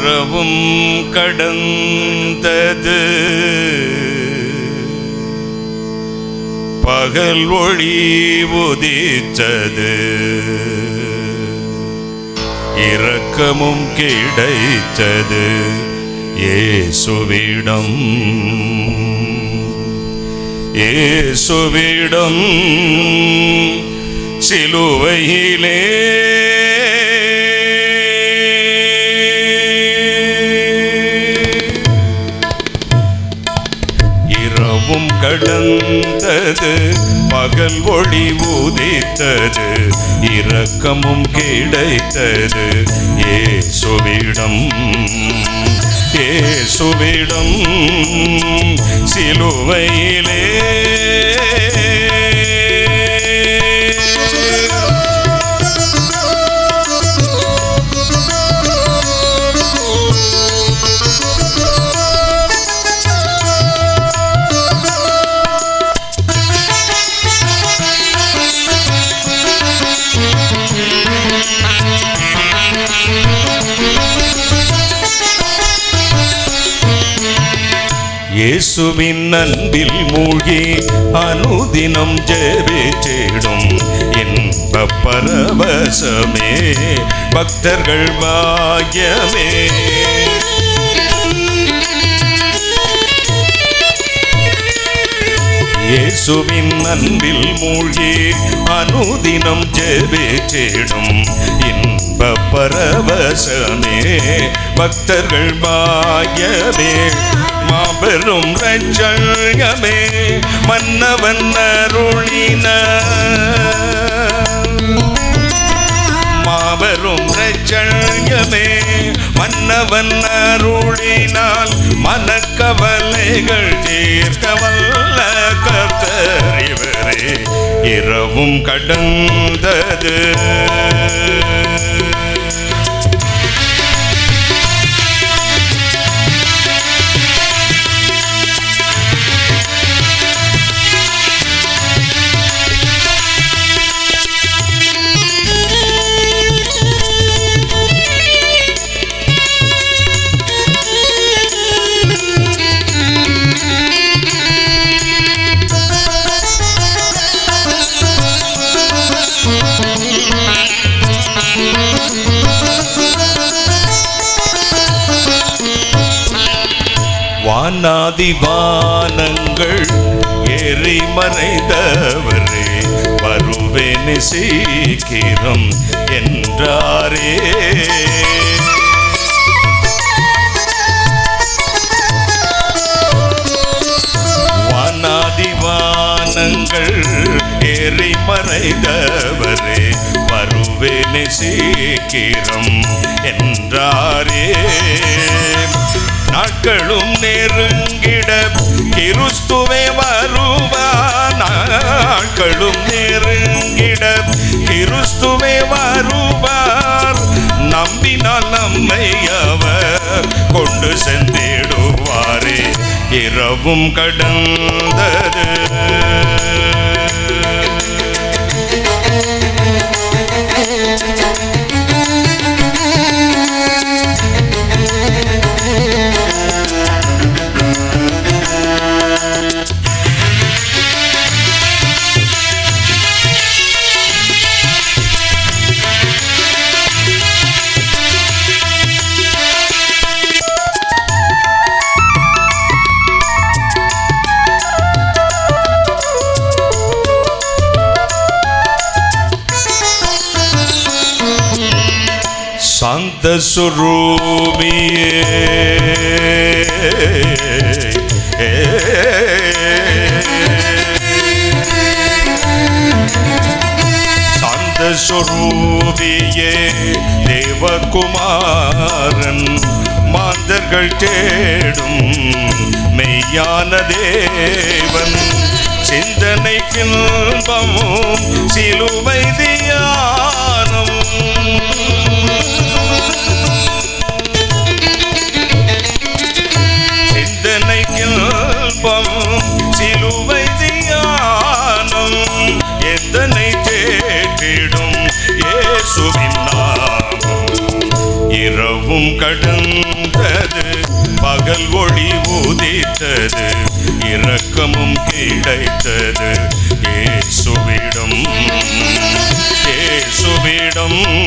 இரவும் கடந்தது பகல் ஒளி உதித்தது இரக்கமும் கிடைத்தது இயேசுவிடம் இயேசுவிடம் சிலுவையிலே இரவும் கடந்தது பகல் ஒளி உதித்தது இரக்கமும் கிடைத்தது ஏசுவிடம் ஏசுவிடம் சிலுவையிலே இயேசுவின் அன்பில் மூழ்கி அனுதினம் ஜெபிச்சிடும் இன்ப பரவசமே பக்தர்கள் பாக்கியமே இயேசுவின் அன்பில் மூழ்கி அனுதினம் ஜெபிச்சிடும் இன்ப பரவசமே பக்தர்கள் பாக்கியமே மாபெரும் ரட்சகமே மன்னவன் அருளின மாபெரும் ரட்சகமே மன்னவன் அருளினால் மனக்கவலைகள் தீர்க்க வல்ல கர்த்தர் இவரே இரவும் கடந்தது வானாதி வானங்கள் ஏறி மறைந்தவரே வருவேன் சீக்கிரம் என்றாரே வானாதி வானங்கள் ஏறி மறைந்தவரே வருவேன் சீக்கிரம் என்றாரே நாட்களும் நெருங்கிட கிறிஸ்துவே வருவார் நாட்களும் நெருங்கிட கிறிஸ்துவே வருவார் நம்பினால் நம்மை அவர் கொண்டு சென்றிடுவாரே இரவும் கடந்தது சாந்த சுரூபியே சாந்த சுரூபியே தேவகுமாரன் மாந்தர்கள் தேடும் மெய்யான தேவன் சிந்தனை கின்பமும் சிலுவை தியானம் சிந்தனை கில்பம் சிலுவை தியானம் எந்தனை தேற்றிடும் இயேசுவின் நாமம் இரவும் கடந்த கொடுத்தது பகல் ஒளி உதித்தது இரக்கமும் கிடைத்தது ஏசுவிடம் ஏசுவிடம்